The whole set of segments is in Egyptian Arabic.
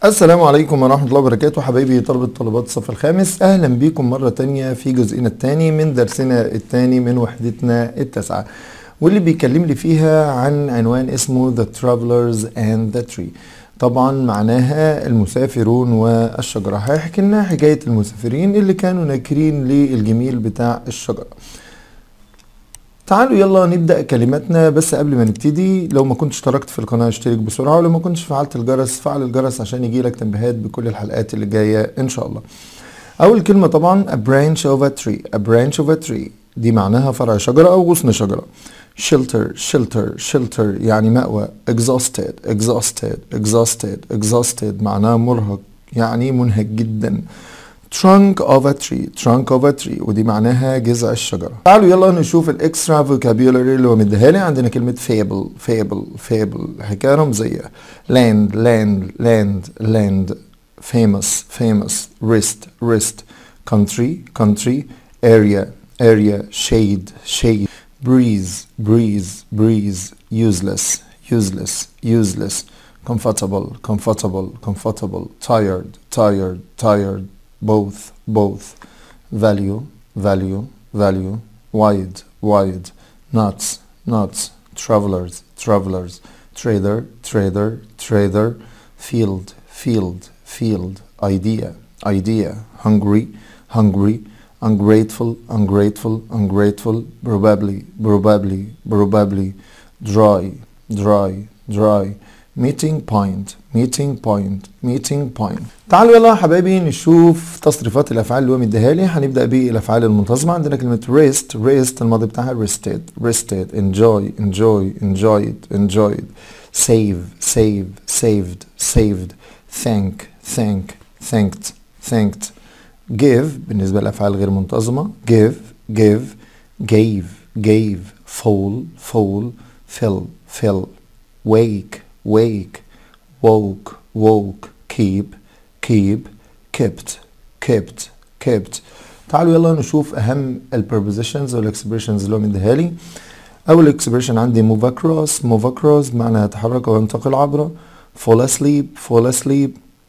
السلام عليكم ورحمة الله وبركاته حبايبي طلبة طلبات الصف الخامس أهلا بكم مرة تانية في جزئنا الثاني من درسنا الثاني من وحدتنا التاسعة واللي بيكلم لي فيها عن عنوان اسمه The Travelers and the Tree طبعا معناها المسافرون والشجرة هيحكي لنا حكاية المسافرين اللي كانوا ناكرين للجميل بتاع الشجرة تعالوا يلا نبدأ كلماتنا بس قبل ما نبتدي لو ما كنتش اشتركت في القناة اشترك بسرعة ولو ما كنتش فعلت الجرس فعل الجرس عشان يجيلك تنبيهات بكل الحلقات اللي جاية ان شاء الله اول كلمة طبعا a branch of a tree a branch of a tree دي معناها فرع شجرة او غصن شجرة shelter shelter shelter يعني مأوى exhausted exhausted exhausted exhausted معناها مرهق يعني منهك جدا trunk of a tree trunk of a tree ودي معناها جذع الشجرة تعالوا يلا نشوف الاكسترا فوكابيولاري اللي هو مديها لي عندنا كلمة fable fable fable حكاية رمزية land land land land famous famous wrist wrist country country area area shade shade breeze breeze breeze useless useless useless comfortable comfortable comfortable tired tired tired both both value value value wide wide nuts nuts travelers travelers trader trader trader field field field idea idea hungry hungry ungrateful ungrateful ungrateful probably probably probably dry dry dry meeting point meeting point meeting point تعالوا يلا يا حبايبي نشوف تصريفات الافعال اللي هو مديها لي هنبدا بالافعال المنتظمه عندنا كلمه rest rest الماضي بتاعها rested rested enjoy enjoy enjoyed enjoyed save save saved saved thank thank thanked thanked give بالنسبه للافعال غير منتظمه give give gave gave fall fall fill fill wake wake woke woke keep keep kept kept kept تعالوا يلا نشوف اهم البربوزيشنز والاكسبريشنز اللي هو مديها لي اول اكسبريشن عندي move across move across معناها يتحرك او ينتقل عبر fall asleep fall asleep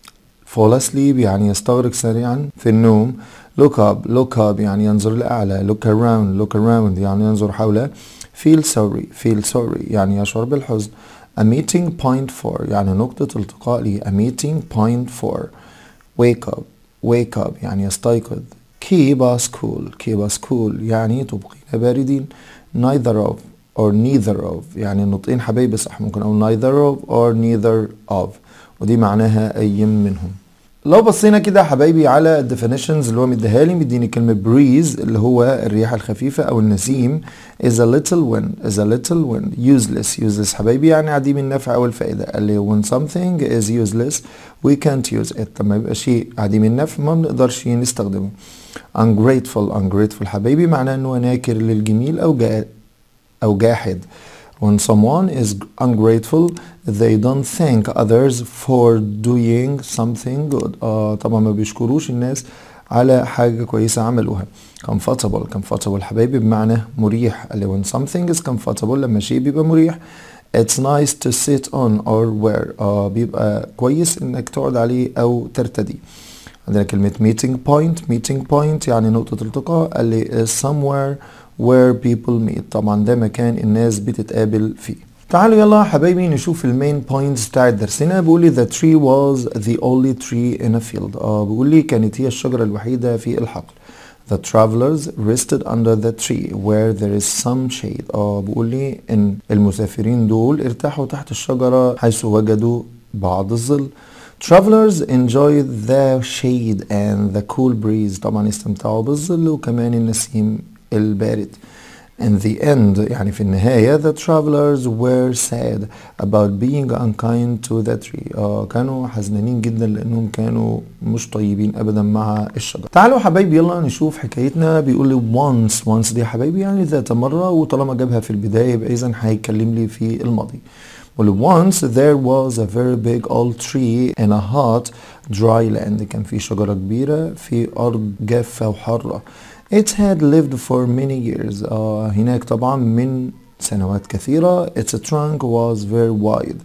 fall asleep يعني يستغرق سريعا في النوم look up look up يعني ينظر لأعلى look around look around يعني ينظر حوله feel sorry feel sorry يعني يشعر بالحزن a meeting point for يعني نقطة التقاء لي a meeting point for wake up wake up يعني يستيقظ keep us cool keep us cool يعني تبقينا باردين neither of or neither of يعني النطقين حبايبي صح ممكن أقول neither of or neither of ودي معناها أي منهم لو بصينا كده يا حبايبي على الديفينيشنز اللي هو مديها لي مديني كلمة breeze اللي هو الرياح الخفيفة أو النسيم is a little wind is a little wind useless useless حبايبي يعني عديم النفع أو الفائدة قال لي when something is useless we can't use it لما يبقى شيء عديم النفع ما بنقدرش نستخدمه ungrateful ungrateful حبايبي معناه إنه ناكر للجميل أو جا أو جاحد When someone is ungrateful, they don't thank others for doing something good. آه طبعا ما بيشكروش الناس على حاجة كويسة عملوها. comfortable comfortable حبايبي بمعنى مريح. اللي when something is comfortable لما شيء بيبقى مريح. It's nice to sit on or wear. آه بيبقى كويس انك تقعد عليه او ترتدي. عندنا كلمة meeting point meeting point يعني نقطة التقاء قال لي somewhere where people meet طبعا ده مكان الناس بتتقابل فيه تعالوا يلا يا حبايبي نشوف المين بوينتس بتاعت درسنا بيقول لي the tree was the only tree in a field اه بيقول لي كانت هي الشجرة الوحيدة في الحقل The travelers rested under the tree where there is some shade اه بيقول لي ان المسافرين دول ارتاحوا تحت الشجرة حيث وجدوا بعض الظل Travelers enjoyed the shade and the cool breeze طبعا استمتعوا بالظل وكمان النسيم البارد. In the end يعني في النهاية the travelers were sad about being unkind to the tree آه كانوا حزنانين جدا لأنهم كانوا مش طيبين أبدا مع الشجرة تعالوا حبايبي يلا نشوف حكايتنا بيقول لي once once دي يا حبايبي يعني ذات مرة وطالما جابها في البداية يبقى إذا هيتكلم لي في الماضي Well, once there was a very big old tree in a hot dry land كان في شجرة كبيرة في أرض جافة وحارة It had lived for many years. آه هناك طبعا من سنوات كثيرة. Its trunk was very wide.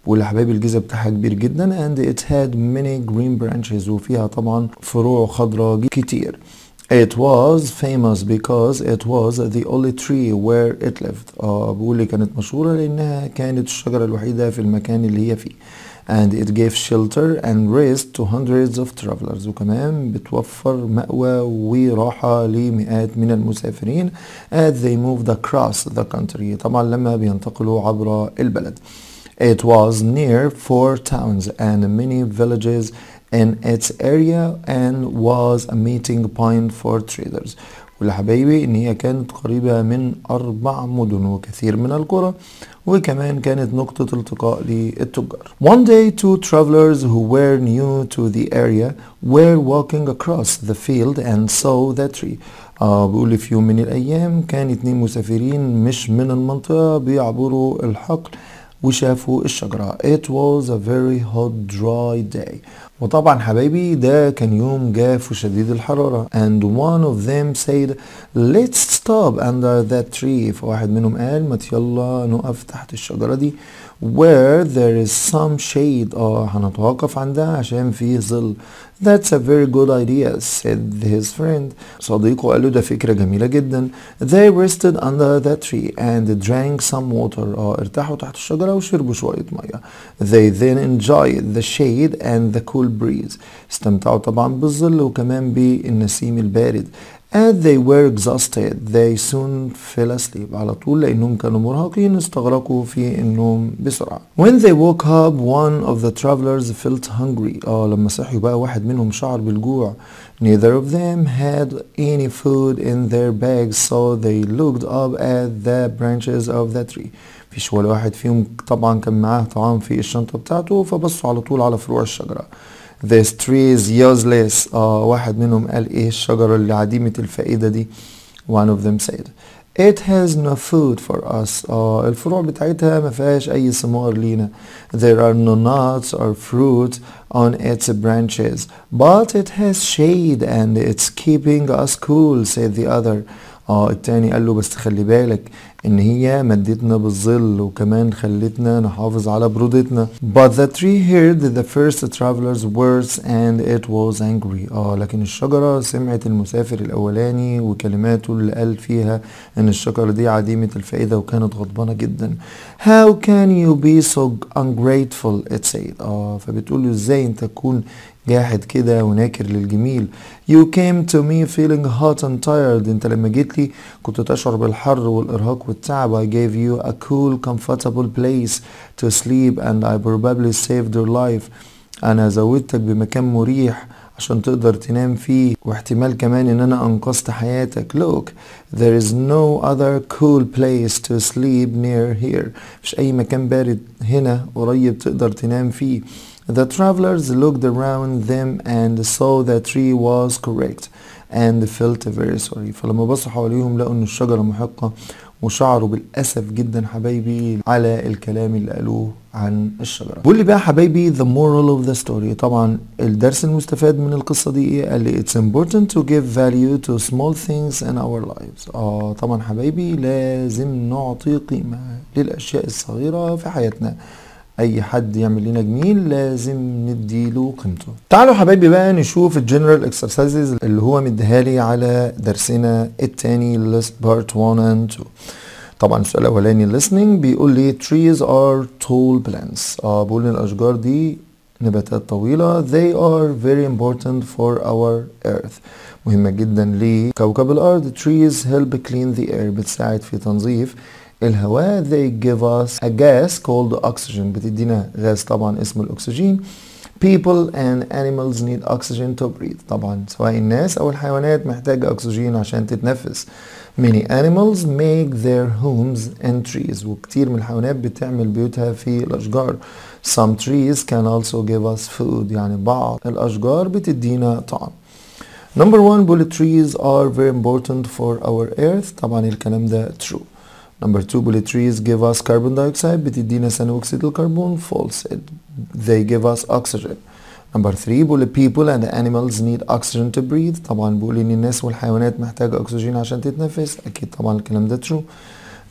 بقول يا حبايبي الجذع بتاعها كبير جدا and it had many green branches وفيها طبعا فروع خضراء كتير It was famous because it was the only tree where it lived. اه بقول لي كانت مشهورة لأنها كانت الشجرة الوحيدة في المكان اللي هي فيه. And it gave shelter and rest to hundreds of travelers. وكمان بتوفر مأوى وراحة لمئات من المسافرين as they moved across the country. طبعا لما بينتقلوا عبر البلد. It was near four towns and many villages in its area and was a meeting point for traders واللي حبايبي ان هي كانت قريبة من اربع مدن وكثير من القرى وكمان كانت نقطة التقاء للتجار. One day two travelers who were new to the area were walking across the field and saw the tree. آه بيقول في يوم من الايام كان اتنين مسافرين مش من المنطقة بيعبروا الحقل وشافوا الشجرة It was a very hot dry day وطبعا حبايبي ده كان يوم جاف وشديد الحرارة and one of them said let's stop under that tree فواحد منهم قال ما يلا نقف تحت الشجرة دي where there is some shade اه هنتوقف عندها عشان فيه ظل That's a very good idea said his friend صديقه قال له ده فكرة جميلة جدا They rested under the tree and drank some water اه ارتاحوا تحت الشجرة وشربوا شوية مية They then enjoyed the shade and the cool breeze استمتعوا طبعا بالظل وكمان بالنسيم البارد As they were exhausted, they soon fell asleep. على طول لأنهم كانوا مرهقين استغرقوا في النوم بسرعة. When they woke up, one of the travelers felt hungry. اه لما صحيوا بقى واحد منهم شعر بالجوع. Neither of them had any food in their bags, so they looked up at the branches of the tree. مفيش ولا واحد فيهم طبعا كان معاه طعام في الشنطة بتاعته فبصوا على طول على فروع الشجرة. This tree is useless. آه واحد منهم قال ايه الشجرة اللي عديمة الفائدة دي. One of them said. It has no food for us. آه الفروع بتاعتها ما فيهاش أي ثمار لينا. There are no nuts or fruit on its branches. But it has shade and it's keeping us cool, said the other. اه التاني قال له بس خلي بالك ان هي مدتنا بالظل وكمان خلتنا نحافظ على برودتنا but the tree heard the first traveler's words and it was angry اه لكن الشجرة سمعت المسافر الاولاني وكلماته اللي قال فيها ان الشجرة دي عديمة الفائدة وكانت غضبانة جدا how can you be so ungrateful it said اه فبتقول له ازاي انت تكون جاحد كده وناكر للجميل You came to me feeling hot and tired انت لما جيت لي كنت تشعر بالحر والارهاق والتعب I gave you a cool comfortable place to sleep and I probably saved your life انا زودتك بمكان مريح عشان تقدر تنام فيه واحتمال كمان ان انا انقذت حياتك look there is no other cool place to sleep near here مش اي مكان بارد هنا قريب تقدر تنام فيه The travelers looked around them and saw the tree was correct and felt very sorry فلما بصوا حواليهم لقوا ان الشجرة محقة وشعروا بالأسف جدا حبايبي على الكلام اللي قالوه عن الشجرة بقول لي بقى حبايبي the moral of the story طبعا الدرس المستفاد من القصة دي ايه قال لي it's important to give value to small things in our lives اه طبعا حبايبي لازم نعطي قيمة للأشياء الصغيرة في حياتنا اي حد يعمل لنا جميل لازم نديله قيمته تعالوا حبايبي بقى نشوف الجنرال اكسرسايزز اللي هو مديها لي على درسنا التاني list part 1 and 2 طبعا السؤال الاولاني listening بيقول لي trees are tall plants اه بقول ان الاشجار دي نباتات طويلة they are very important for our earth مهمة جدا لكوكب الارض trees help clean the air بتساعد في تنظيف الهواء they give us a gas called oxygen بتدينا غاز طبعا اسمه الأكسجين people and animals need oxygen to breathe طبعا سواء الناس أو الحيوانات محتاجة أكسجين عشان تتنفس many animals make their homes in trees وكتير من الحيوانات بتعمل بيوتها في الأشجار some trees can also give us food يعني بعض الأشجار بتدينا طعام Number one bullet trees are very important for our earth طبعا الكلام ده true Number two, bullet trees give us carbon dioxide بتدينا ثاني أكسيد الكربون false they give us oxygen Number three, bullet people and animals need oxygen to breathe طبعا بقول إن الناس والحيوانات محتاجة أكسجين عشان تتنفس أكيد طبعا الكلام ده true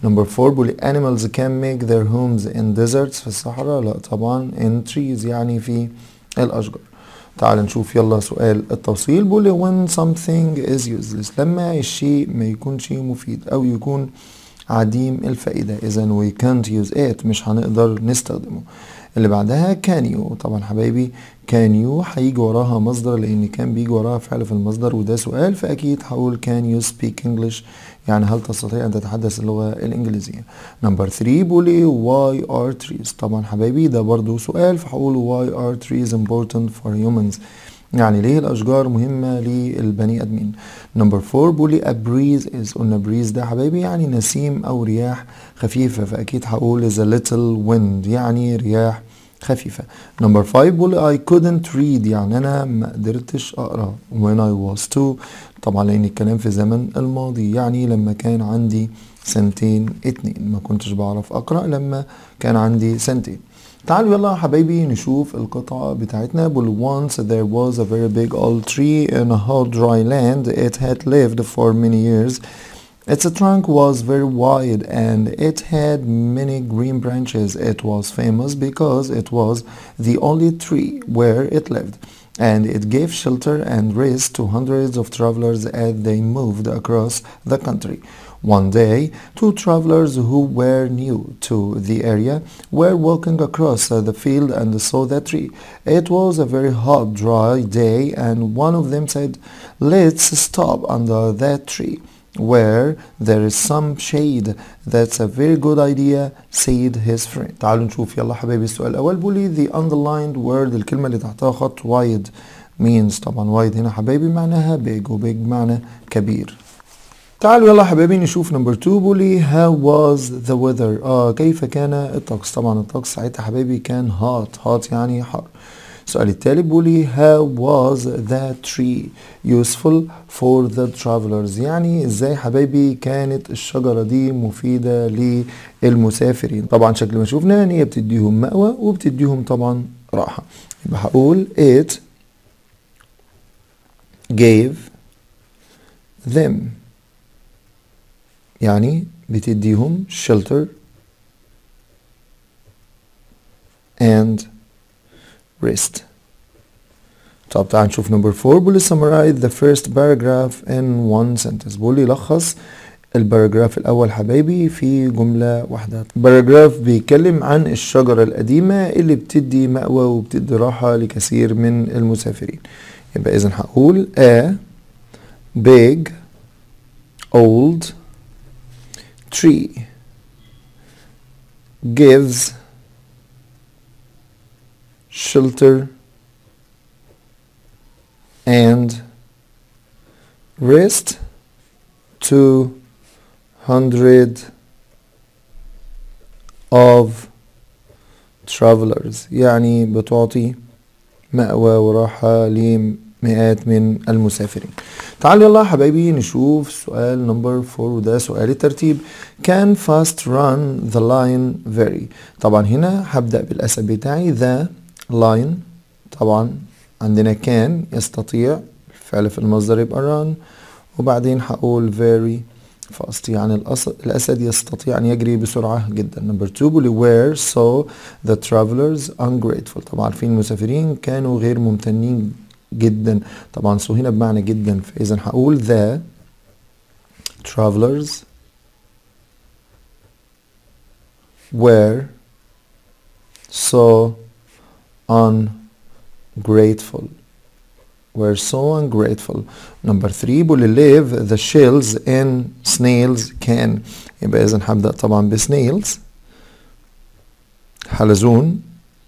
نمبر 4 بيقول animals can make their homes in deserts في الصحراء لا طبعا in trees يعني في الأشجار تعال نشوف يلا سؤال التوصيل بيقول when something is useless لما الشيء ما يكونش مفيد أو يكون عديم الفائدة إذا we can't use it مش هنقدر نستخدمه اللي بعدها can you طبعا حبايبي can you هيجي وراها مصدر لأن كان بيجي وراها فعل في المصدر وده سؤال فأكيد هقول can you speak English يعني هل تستطيع أن تتحدث اللغة الإنجليزية نمبر 3 بيقول لي why are trees طبعا حبايبي ده برضو سؤال فهقول why are trees important for humans يعني ليه الأشجار مهمة للبني آدمين نمبر 4 بيقول لي a breeze is قلنا breeze ده حبايبي يعني نسيم أو رياح خفيفة فأكيد هقول is a little wind يعني رياح خفيفة نمبر 5 بيقول I couldn't read يعني أنا ما قدرتش أقرأ when I was two طبعا لأن الكلام في زمن الماضي يعني لما كان عندي سنتين اتنين ما كنتش بعرف أقرأ لما كان عندي سنتين تعالوا يلا يا حبايبي نشوف القطعة بتاعتنا بقول once there was a very big old tree in a hot dry land it had lived for many years its trunk was very wide and it had many green branches it was famous because it was the only tree where it lived and it gave shelter and rest to hundreds of travelers as they moved across the country one day, two travelers who were new to the area were walking across the field and saw the tree. It was a very hot, dry day and one of them said, let's stop under that tree where there is some shade. That's a very good idea, said his friend. تعالوا نشوف يلا حبايبي السؤال الأول بيقول the underlined word الكلمة اللي تحتها خط wide means طبعا wide هنا حبايبي معناها big و big معنى كبير تعالوا يلا حبايبي نشوف نمبر 2 بيقولي how was the weather اه كيف كان الطقس طبعا الطقس ساعتها حبايبي كان hot hot يعني حر السؤال التالي بيقولي how was that tree useful for the travelers يعني ازاي حبايبي كانت الشجرة دي مفيدة للمسافرين طبعا شكل ما شفنا ان هي بتديهم مأوى وبتديهم طبعا راحة يبقى هقول it gave them يعني بتديهم shelter and rest طب تعال نشوف نمبر 4 بيقول لي summarize the first paragraph in one sentence بيقول لي لخص الباراجراف الأول حبايبي في جملة واحدة باراجراف بيتكلم عن الشجرة القديمة اللي بتدي مأوى وبتدي راحة لكثير من المسافرين يبقى إذا هقول a big old tree gives shelter and rest to hundred of travelers يعني بتعطي مأوى وراحة لمئات من المسافرين تعالوا يلا حبايبي نشوف سؤال نمبر 4 وده سؤال الترتيب can fast run the line very طبعا هنا هبدأ بالأسد بتاعي the line طبعا عندنا can يستطيع الفعل في المصدر يبقى run وبعدين هقول very fast يعني الأسد يستطيع أن يجري بسرعة جدا نمبر 2 بيقول where so the travelers ungrateful طبعا عارفين المسافرين كانوا غير ممتنين جدا طبعا so هنا بمعنى جدا فإذا هقول the travelers were so ungrateful were so ungrateful number 3 بيقول live the shells in snails can يبقى إذا هبدأ طبعا بسنيلز حلزون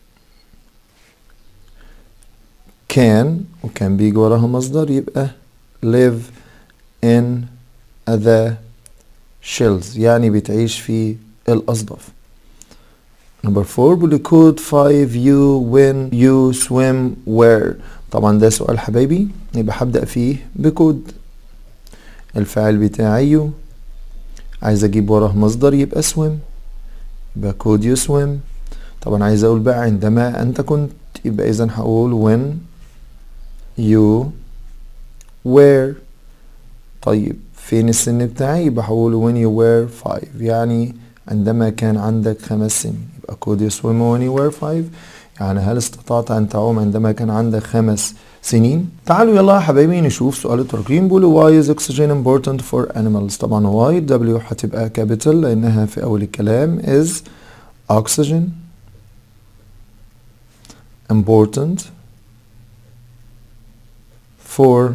can وكان بيجي وراها مصدر يبقى live in the shells يعني بتعيش في الأصداف number 4 بيقول code 5 you when you swim where طبعا ده سؤال حبايبي يبقى هبدأ فيه بكود الفاعل بتاعي يو عايز اجيب وراه مصدر يبقى swim يبقى كود يو swim طبعا عايز اقول بقى عندما انت كنت يبقى اذا هقول when you were طيب فين السن بتاعي يبقى هقول when you were five يعني عندما كان عندك خمس سنين يبقى could you swim when you were five يعني هل استطعت أن تعوم عندما كان عندك خمس سنين تعالوا يلا يا حبايبي نشوف سؤال الترقيم بيقول why is oxygen important for animals طبعا why W هتبقى capital لأنها في أول الكلام is oxygen important for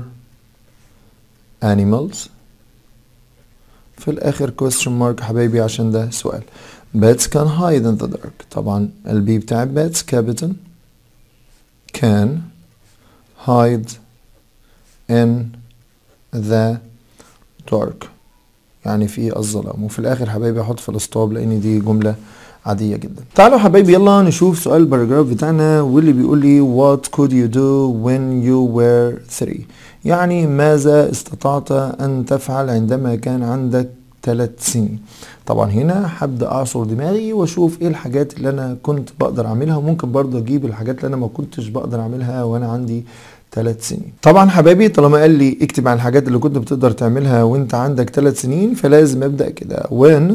animals في الآخر question mark حبايبي عشان ده سؤال bats can hide in the dark طبعا البي بتاع bats capital can hide in the dark يعني في الظلام وفي الآخر حبايبي أحط في الاسطاب لأن دي جملة عادية جدا تعالوا حبايبي يلا نشوف سؤال الباراجراف بتاعنا واللي بيقول لي what could you do when you were three يعني ماذا استطعت أن تفعل عندما كان عندك ثلاث سنين طبعا هنا هبدا اعصر دماغي واشوف ايه الحاجات اللي انا كنت بقدر اعملها وممكن برضه اجيب الحاجات اللي انا ما كنتش بقدر اعملها وانا عندي ثلاث سنين طبعا حبايبي طالما قال لي اكتب عن الحاجات اللي كنت بتقدر تعملها وانت عندك ثلاث سنين فلازم ابدا كده when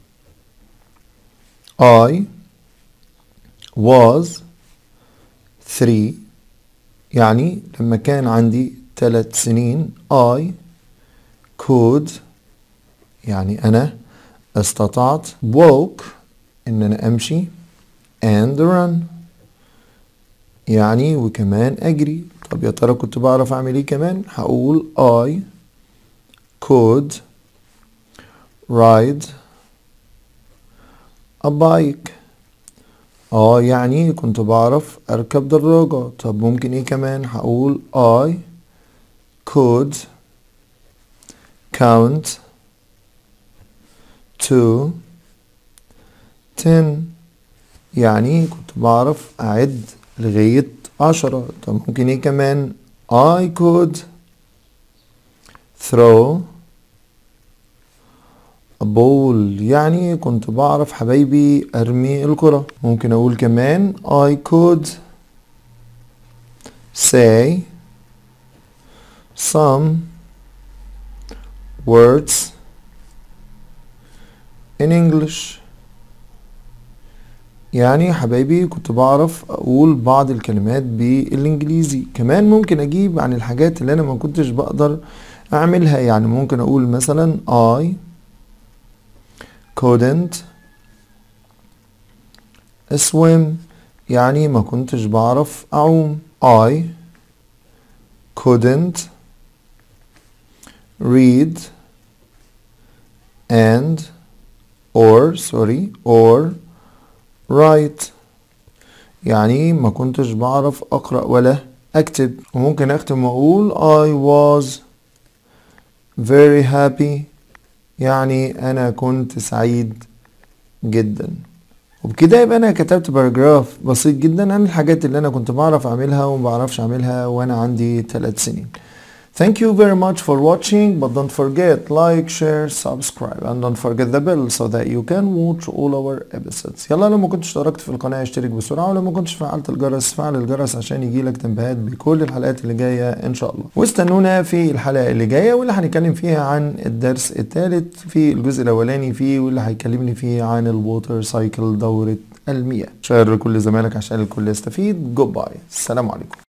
I was three يعني لما كان عندي ثلاث سنين I could يعني أنا استطعت walk إن أنا أمشي and run يعني وكمان أجري طب يا ترى كنت بعرف أعمل إيه كمان هقول I could ride a bike اه يعني كنت بعرف اركب دراجة طب ممكن ايه كمان هقول I could count to ten يعني كنت بعرف اعد لغاية عشرة طب ممكن ايه كمان I could throw بول يعني كنت بعرف حبايبي ارمي الكرة ممكن اقول كمان I could say some words in English يعني حبايبي كنت بعرف اقول بعض الكلمات بالانجليزي كمان ممكن اجيب عن الحاجات اللي انا ما كنتش بقدر اعملها يعني ممكن اقول مثلا I couldn't swim يعني ما كنتش بعرف أعوم I couldn't read and or sorry or write يعني ما كنتش بعرف أقرأ ولا أكتب وممكن أختم وأقول I was very happy يعني أنا كنت سعيد جدا وبكده يبقى أنا كتبت باراجراف بسيط جدا عن الحاجات اللي أنا كنت بعرف أعملها وما بعرفش أعملها وأنا عندي 3 سنين Thank you very much for watching but don't forget like, share, subscribe and don't forget the bell so that you can watch all our episodes يلا لو ما كنتش اشتركت في القناة اشترك بسرعة ولو ما كنتش فعلت الجرس فعل الجرس عشان يجيلك تنبيهات بكل الحلقات اللي جاية ان شاء الله واستنونا في الحلقة اللي جاية واللي هنتكلم فيها عن الدرس الثالث في الجزء الاولاني فيه واللي هيكلمني فيه عن الووتر سايكل دورة المياه شير لكل زمايلك عشان الكل يستفيد جود باي السلام عليكم